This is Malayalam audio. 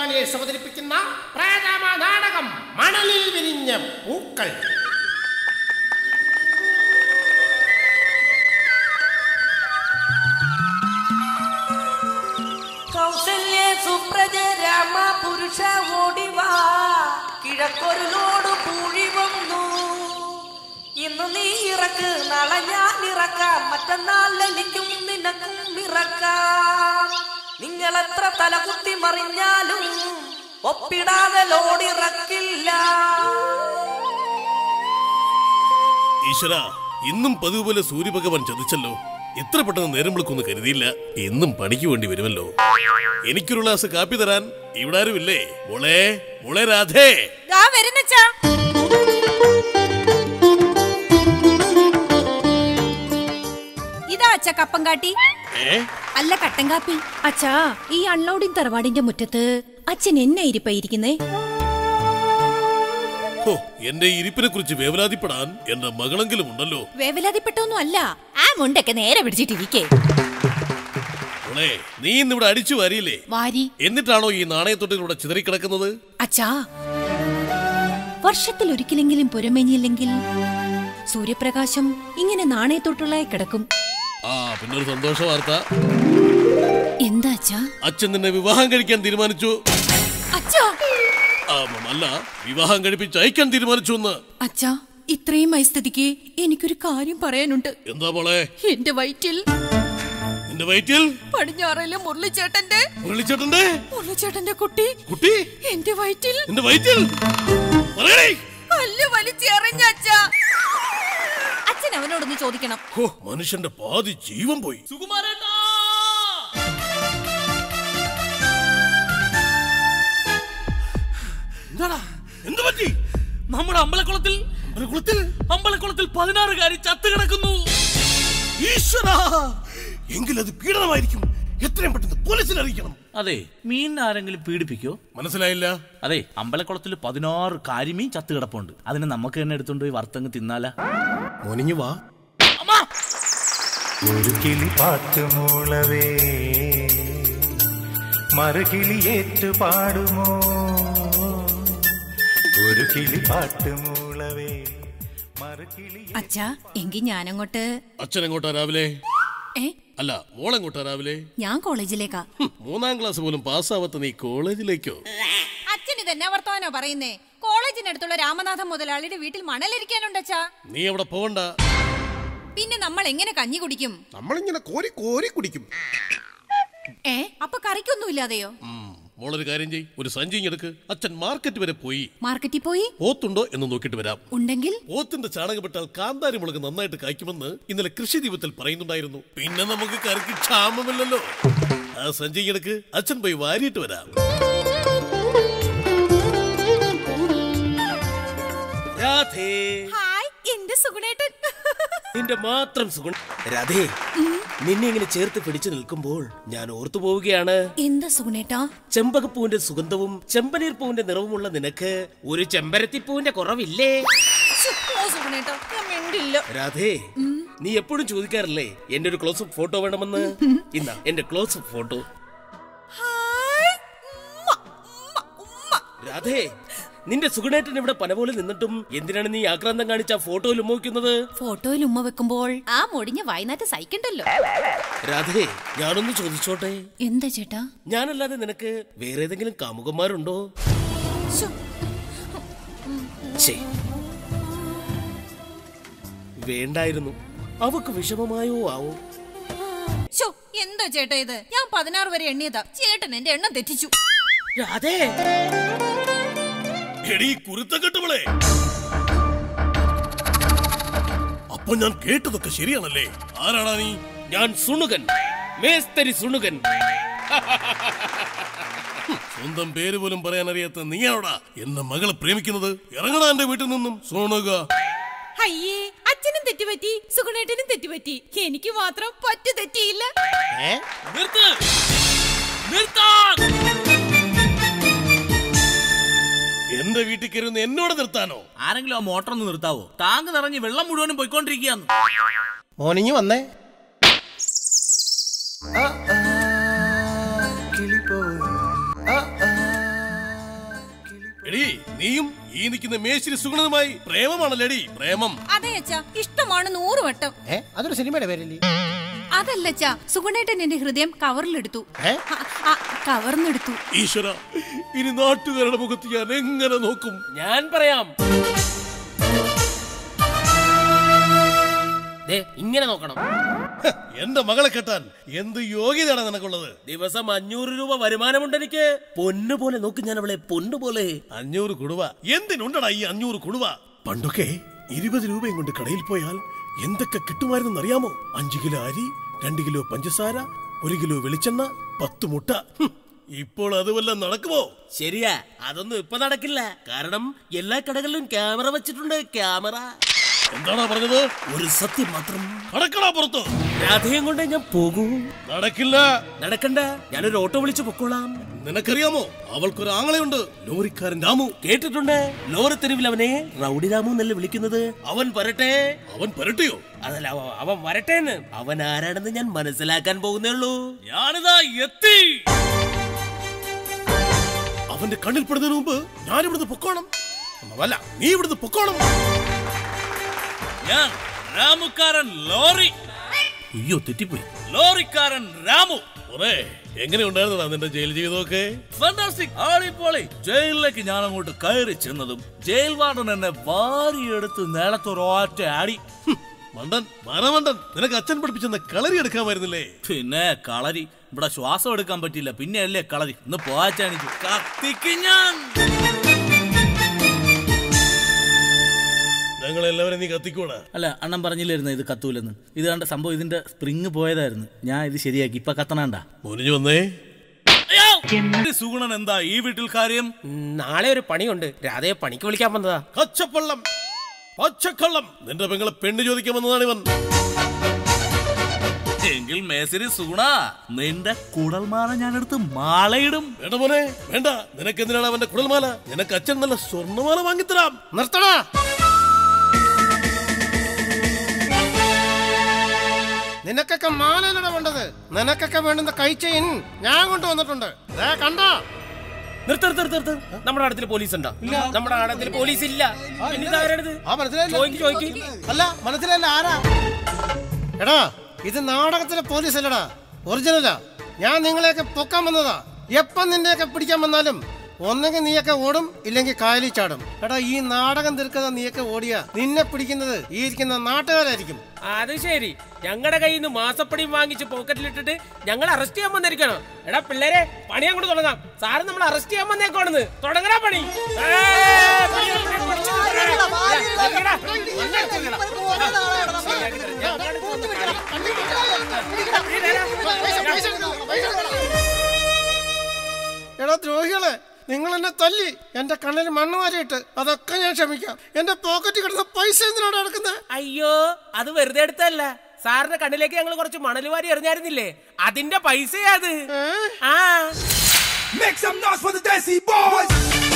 ഫിലിമേഴ്സ് അവതരിപ്പിക്കുന്ന പ്രേതമ നാടകം മണലിൽ വിരിഞ്ഞ പൂക്കൾ കൗസല്യ സുപ്രജ രാമ പുരുഷ ഓടിവാ കിഴക്കൊരു ലോട് പൂഴി വന്നു ഇന്ന് നീ ഇറക്ക് നാളെ ഞാൻ ഇറക്കാം മറ്റന്നാൾ എനിക്കും നിനക്കും ഇറക്കാം നിങ്ങൾ എത്ര തലകുത്തി മറിഞ്ഞാലും ഒപ്പിടാതെ ലോഡിറക്കില്ല ഈശ്വര ഇന്നും പതിവ് പോലെ സൂര്യഭഗവാൻ ചതിച്ചല്ലോ ഇത്ര പെട്ടെന്ന് നേരം വിളിക്കൊന്ന് കരുതിയില്ല എന്നും പണിക്ക് വേണ്ടി വരുമല്ലോ എനിക്കൊരു ഗ്ലാസ് കാപ്പി തരാൻ ഇവിടെ ആരുമില്ലേ മോളെ മോളെ രാധേ ദാ വരുന്നച്ചാ ഇതാ അച്ഛ കപ്പം കാട്ടി ഏ അല്ല കട്ടൻ കാപ്പി അച്ഛാ ഈ അൺലോഡിംഗ് തറവാടിന്റെ മുറ്റത്ത് അച്ഛൻ എന്നെ ഇരിപ്പായിരിക്കുന്നേ ഹോ എന്റെ ഇരിപ്പിനെ കുറിച്ച് വേവലാതിപ്പെടാൻ എന്റെ മകളെങ്കിലും ഉണ്ടല്ലോ വേവലാതിപ്പെട്ടൊന്നും അല്ല ആ മുണ്ടൊക്കെ നേരെ പിടിച്ചിട്ടിരിക്കേ മോളെ നീ ഇന്നിവിടെ അടിച്ചു വാരിയില്ലേ വാരി എന്നിട്ടാണോ ഈ നാണയത്തൊട്ടിലൂടെ ചിതറിക്കിടക്കുന്നത് അച്ഛാ വർഷത്തിൽ ഒരിക്കലെങ്കിലും പുരമേഞ്ഞില്ലെങ്കിൽ സൂര്യപ്രകാശം ഇങ്ങനെ നാണയത്തൊട്ടുള്ളായി കിടക്കും ആ പിന്നെ ഒരു സന്തോഷ വാർത്ത എന്താ അച്ഛാ അച്ഛൻ നിന്നെ വിവാഹം കഴിക്കാൻ തീരുമാനിച്ചു അച്ഛാ ആ, അല്ല വിവാഹം കഴിപ്പിച്ച് അയക്കാൻ തീരുമാനിച്ചു എന്ന് അച്ഛാ ഇത്രയും ആയ സ്ഥിതിക്ക് എനിക്കൊരു കാര്യം പറയാനുണ്ട് എന്താ മോളെ എന്റെ വയറ്റിൽ നിന്റെ വയറ്റിൽ പടിഞ്ഞാറയിലെ മുരളിച്ചേട്ടന്റെ മുരളിച്ചേട്ടന്റെ മുരളിച്ചേട്ടന്റെ കുട്ടി കുട്ടി എന്റെ വയറ്റിൽ നിന്റെ വയറ്റിൽ പറയണേ പല്ല് വലിച്ചെറിഞ്ഞ അച്ഛാ അച്ഛൻ അവനോടൊന്ന് ചോദിക്കണം ഹോ മനുഷ്യന്റെ പാതി ജീവൻ പോയി സുകുമാരേട്ടാ എന്താടാ എന്ത് പറ്റി നമ്മുടെ അമ്പലക്കുളത്തിൽ ഒരു കുളത്തിൽ അമ്പലക്കുളത്തിൽ പതിനാറുകാരി ചത്തു കിടക്കുന്നു ഈശ്വരാ എങ്കിലത് പീഡനമായിരിക്കും എത്രയും പെട്ടെന്ന് പോലീസിൽ അറിയിക്കണം അതെ മീൻ ആരെങ്കിലും പീഡിപ്പിക്കോ മനസ്സിലായില്ല അതെ അമ്പലക്കുളത്തിൽ പതിനാറ് കാരിമീൻ ചത്തു കിടപ്പുണ്ട് അതിനെ നമുക്ക് തന്നെ എടുത്തോണ്ട് പോയി വറുത്തങ്ങ് തിന്നാല മോനിഞ്ഞു വാ ഒരു കിളി പാട്ട് മൂളവേ മറുകിളി ഏറ്റു പാടുമോ ഒരു കിളി പാട്ട് മൂളവേ മറുകിളി അച്ഛാ എങ്കി ഞാനങ്ങോട്ട് അച്ഛൻ എങ്ങോട്ടാ രാവിലെ ഏ അല്ല മോളെങ്ങോട്ടാ രാവിലെ ഞാൻ കോളേജിലേക്കാ ഹും, മൂന്നാം ക്ലാസ് പോലും പാസ്സാവാത്ത നീ കോളേജിലേക്കോ അച്ഛൻ ഇതെന്നെ വർത്തമാനോ പറയുന്നേ കോളേജിനടുത്തുള്ള രാമനാഥൻ മുതലാളിയുടെ വീട്ടിൽ മണലിരിക്കാനുണ്ടച്ചാ നീ അവിടെ പോവണ്ട പിന്നെ നമ്മൾ എങ്ങനെ കഞ്ഞി കുടിക്കും നമ്മളിങ്ങനെ കോരി കോരി കുടിക്കും ഏ അപ്പൊ കറിക്കൊന്നും ഇല്ലാതെയോ ഉം, മോളൊരു കാര്യം ചെയ് ഒരു സഞ്ചി എടുക്ക് അച്ഛൻ മാർക്കറ്റ് വരെ പോയി മാർക്കറ്റിൽ പോയി പോത്തുണ്ടോ എന്ന് നോക്കിയിട്ട് വരാം ഉണ്ടെങ്കിൽ പോത്തിന്റെ ചാണകപ്പെട്ടാൽ കാന്താരി മുളക് നന്നായിട്ട് കായ്ക്കുമെന്ന് ഇന്നലെ കൃഷി ദീപത്തിൽ പറയുന്നുണ്ടായിരുന്നു പിന്നെ നമുക്ക് കറിക്ക് ക്ഷാമമില്ലല്ലോ ആ സഞ്ചി എടുക്ക് അച്ഛൻ പോയി വാരിയിട്ട് വരാം രാധേ ഹായ് എന്റെ സുഗുണേട്ടൻ നിന്റെ മാത്രം സുഗുണ രാധേ നിന്നെ ഇങ്ങനെ ചേർത്ത് പിടിച്ചു നിൽക്കുമ്പോൾ ഞാൻ ഓർത്തു പോവുകയാണ് എന്താ സുഗുണേട്ടാ ചെമ്പകപ്പൂവിന്റെ സുഗന്ധവും ചെമ്പനീർ പൂവിന്റെ നിറവുമുള്ള നിനക്ക് ഒരു ചെമ്പരത്തിപ്പൂവിന്റെ കുറവില്ലേ ശ്ശോ, ഓ സുഗുണേട്ടാ ഞാൻ മിണ്ടില്ല രാധേ നീ എപ്പോഴും ചോദിക്കാറില്ലേ എന്റെ ഒരു ക്ലോസപ്പ് ഫോട്ടോ വേണമെന്ന് ഇന്നാ എന്റെ ക്ലോസപ്പ് ഫോട്ടോ ഹായ് ഉമ്മ, ഉമ്മ, ഉമ്മ. രാധേ നിന്റെ സുഗുണേട്ടൻ ഇവിടെ പന പോലെ നിന്നിട്ടും എന്തിനാണ് നീ ആക്രാന്തം കാണിച്ച ഫോട്ടോയിൽ ഉമ്മവയ്ക്കുന്നത് ഫോട്ടോയിൽ ഉമ്മ വെക്കുമ്പോൾ ആ മുടിഞ്ഞ വൈകുന്നേരത്തെ സഹിക്കണ്ടല്ലോ രാധേ ഞാനൊന്ന് ചോദിച്ചോട്ടെ എന്താ ചേട്ടാ ഞാനല്ലാതെ നിനക്ക് വേറെ ഏതെങ്കിലും കാമുകന്മാരുണ്ടോ ശ്ശോ, ഛേ. വേണ്ടായിരുന്നു അവക്ക് വിഷമമായോ ആവോ ശ്ശോ, എന്താ ചേട്ടാ ഇത് ഞാൻ പതിനാറ് വരെ എണ്ണിയതാ ചേട്ടൻ എന്റെ എണ്ണം തെറ്റിച്ചു രാധേ എടീ കുരുത്തക്കെട്ടുകളെ അപ്പൊ ഞാൻ കേട്ടതൊക്കെ ശരിയാണല്ലേ ആരാടാ നീ ഞാൻ സുണുകൻ മേസ്തരി സുണുകൻ സ്വന്തം പേര് പോലും പറയാൻ അറിയാത്ത നീയാണോടാ എന്റെ മകളെ പ്രേമിക്കുന്നത് ഇറങ്ങടാ എന്റെ വീട്ടിൽ നിന്നും സോണുക അയ്യേ അച്ഛനും തെറ്റുപറ്റി സുഗുണേട്ടനും തെറ്റുപറ്റി എനിക്ക് മാത്രം പറ്റു തെറ്റിയില്ല നിർത്ത് നിർത്താൻ എന്റെ വീട്ടിൽ കയറുന്ന എന്നോട് നിർത്താനോ ആരെങ്കിലും ആ മോട്ടർ ഒന്ന് നിർത്താവോ ടാങ്ക് നിറഞ്ഞ് വെള്ളം മുഴുവനും പോയിക്കൊണ്ടിരിക്കുകയാണ് മോനിഞ്ഞു വന്നേ കിളി പോയി ആ, ആ, എടി നീയും ഈ നിൽക്കുന്ന മേശിരി സുഗുണനുമായി പ്രേമമാണല്ലേടി പ്രേമം അതെ അച്ഛാ ഇഷ്ടമാണ് നൂറ് വട്ടം ഏ അതൊരു സിനിമയുടെ പേരല്ലേ അതല്ല അച്ഛാ സുഗുണേട്ടൻ എന്റെ ഹൃദയം കവറിലെടുത്തു ഏ? ആ, ആ, കവർന്നെടുത്തു ഈശ്വര ഇനി നാട്ടുകാരുടെ മുഖത്ത് ഞാൻ എങ്ങനെ നോക്കും ഞാൻ പറയാം ദേ, ഇങ്ങനെ നോക്കണം ഹ, എന്റെ മകളെ കെട്ടാൻ എന്ത് യോഗ്യതയാണ് നിനക്കുള്ളത് ദിവസം അഞ്ഞൂറ് രൂപ വരുമാനമുണ്ട് എനിക്ക് പൊന്നു പോലെ നോക്ക് ഞാൻ അവളെ പൊന്നു പോലെ അഞ്ഞൂറ് കുടുവ എന്തിനുണ്ടടാ ഈ അഞ്ഞൂറ് കുടുവ പണ്ടൊക്കെ ഇരുപത് രൂപയും കൊണ്ട് കടയിൽ പോയാൽ എന്തൊക്കെ കിട്ടുമായിരുന്നെന്ന് അറിയാമോ അഞ്ചു കിലോ അരി രണ്ട് കിലോ പഞ്ചസാര ഒരു കിലോ വെളിച്ചെണ്ണ പത്ത് മുട്ട ഹും, ഇപ്പോൾ അത് വല്ലതും നടക്കുമോ ശരിയാ അതൊന്നും ഇപ്പൊ നടക്കില്ല കാരണം എല്ലാ കടകളിലും ക്യാമറ വെച്ചിട്ടുണ്ട് ക്യാമറ എന്താണാ പറഞ്ഞത് ഒരു സത്യം മാത്രം നടക്കടാ പുറത്ത് രാധയും കൊണ്ട് ഞാൻ പോകൂ നടക്കില്ല നടക്കണ്ട ഞാനൊരു ഓട്ടോ വിളിച്ചു പൊക്കോളാം നിനക്കറിയാമോ അവൾക്കൊരു ആങ്ങളയുണ്ട് ലോറിക്കാരൻ രാമു കേട്ടിട്ടുണ്ട് ലോറി തെരുവിൽ അവനെ റൗഡി രാമു എന്നല്ലേ വിളിക്കുന്നത് അവൻ വരട്ടെ അവൻ പരട്ടിയോ അതല്ല അവ- അവൻ വരട്ടെന്ന് അവൻ ആരാണെന്ന് ഞാൻ മനസ്സിലാക്കാൻ പോകുന്നേ ഉള്ളൂ ഞാനിതാ എത്തി അവന്റെ കണ്ണിൽ പെടുന്നതിന് മുമ്പ് ഞാൻ ഇവിടുന്ന് പൊക്കോണം അല്ല നീ ഇവിടുന്ന് പൊക്കോണം ഞാൻ രാമുക്കാരൻ ലോറി അയ്യോ തെറ്റിപ്പോയി ലോറിക്കാരൻ രാമു ഒരേ എങ്ങനെ ഉണ്ടായിരുന്നടാ നിന്റെ ജയിൽ ജീവിതമൊക്കെ ഫാന്റാസ്റ്റിക് ആടിപ്പോളി ജയിലിലേക്ക് ഞാൻ അങ്ങോട്ട് കയറി ചെന്നതും ജയിൽ വാർഡൻ എന്നെ വാരിയെടുത്ത് നിലത്തൊരൊറ്റ ആടി ഹും, മണ്ടൻ മരമണ്ടൻ നിനക്ക് അച്ഛൻ പഠിപ്പിച്ചെന്ന കളരി എടുക്കാമായിരുന്നില്ലേ പിന്നെ കളരി ഇവിടെ ശ്വാസം എടുക്കാൻ പറ്റില്ല പിന്നെ അല്ലേ കളരി ഇന്ന് പോവാച്ചാണിച്ചു കത്തിക്ക് ഞാൻ ഞങ്ങളെല്ലാവരും നീ കത്തിക്കൂടാ അല്ല അണ്ണൻ പറഞ്ഞില്ലായിരുന്നു ഇത് കത്തൂലെന്ന് ഇത് കണ്ട സംഭവം ഇതിന്റെ സ്പ്രിങ് പോയതായിരുന്നു ഞാൻ ഇത് ശരിയാക്കി ഇപ്പൊ കത്തണണ്ട മുനിഞ്ഞു വന്നേ സുഗുണൻ എന്താ ഈ വീട്ടിൽ കാര്യം നാളെ ഒരു പണിയുണ്ട് രാധയെ പണിക്ക് വിളിക്കാൻ വന്നതാ കച്ചപ്പള്ളം പച്ചക്കള്ളം നിന്റെ പെങ്ങളെ പെണ്ണ് ചോദിക്കാൻ വന്നതാണ് ഇവൻ എങ്കിൽ മേസരി സുഗുണ നിന്റെ കുടൽമാല ഞാൻ എടുത്ത് മാലയിടും വേണ്ട മോനെ വേണ്ട നിനക്ക് എന്തിനാണ് അവന്റെ കുടൽമാല നിനക്ക് അച്ഛൻ നല്ല സ്വർണ്ണമാല വാങ്ങിത്തരാം നിർത്തടാ നിനക്കൊക്കെ മാലയിലട വേണ്ടത് നിനക്കൊക്കെ വേണ്ടുന്ന കൈച്ചെയിൻ ഞാൻ കൊണ്ടുവന്നിട്ടുണ്ട് ദേ കണ്ടോ നിർത്ത് നിർത്ത് നിർത്ത് നിർത്ത് നമ്മുടെ അടുത്തിൽ പോലീസ് ഉണ്ടോ നമ്മുടെ അടുത്തിൽ പോലീസ് ഇല്ല പിന്നെ ഇതാരാണിത്? ആ മനസ്സിലായില്ല ചോദിക്ക് ചോദിക്ക് അല്ല മനസ്സിലായില്ല ആരാ എടാ ഇത് നാടകത്തിലെ പോലീസ് അല്ലടാ ഒറിജിനലാ ഞാൻ നിങ്ങളെയൊക്കെ പൊക്കാൻ വന്നതാ എപ്പം നിന്നെയൊക്കെ പിടിക്കാൻ വന്നാലും ഒന്നെങ്കിൽ നീയൊക്കെ ഓടും ഇല്ലെങ്കിൽ കായലിൽ ചാടും എടാ ഈ നാടകം തീർക്കാതെ നീയൊക്കെ ഓടിയാ നിന്നെ പിടിക്കുന്നത് ഈ ഇരിക്കുന്ന നാട്ടുകാരായിരിക്കും അത് ശരി ഞങ്ങളുടെ കയ്യിൽ നിന്ന് മാസപ്പടിയും വാങ്ങിച്ച് പോക്കറ്റിലിട്ടിട്ട് ഞങ്ങൾ അറസ്റ്റ് ചെയ്യാൻ വന്നിരിക്കണോ എടാ പിള്ളേരെ പണി അങ്ങോട്ട് തുടങ്ങാം സാറ് നമ്മൾ അറസ്റ്റ് ചെയ്യാൻ വന്നേക്കോണെന്ന് തുടങ്ങണ പണി ഏ, പണി, പണി, പിടിച്ച് നിർത്തണേ. ഏ, ഇറങ്ങടാ. ഒന്നെടുത്ത് ഇറങ്ങടാ. ആ, ശരിയാക്കി തരാം. ഞാൻ അങ്ങോട്ട് വന്ന് കാര്യം. എടാ ദ്രോഹികളെ നിങ്ങൾ എന്നെ തല്ലി എന്റെ കണ്ണിൽ മണ്ണ് വാരിയിട്ട് അതൊക്കെ ഞാൻ ക്ഷമിക്കാം എന്റെ പോക്കറ്റിൽ കിടന്ന പൈസ എന്തിനാണ് നടക്കുന്നത് അയ്യോ അത് വെറുതെ എടുത്തല്ല സാറിന്റെ കണ്ണിലേക്ക് ഞങ്ങൾ കുറച്ച് മണൽ വാരി എറിഞ്ഞായിരുന്നില്ലേ അതിന്റെ പൈസയാ അത് ആ Make some noise for the Desi Boys!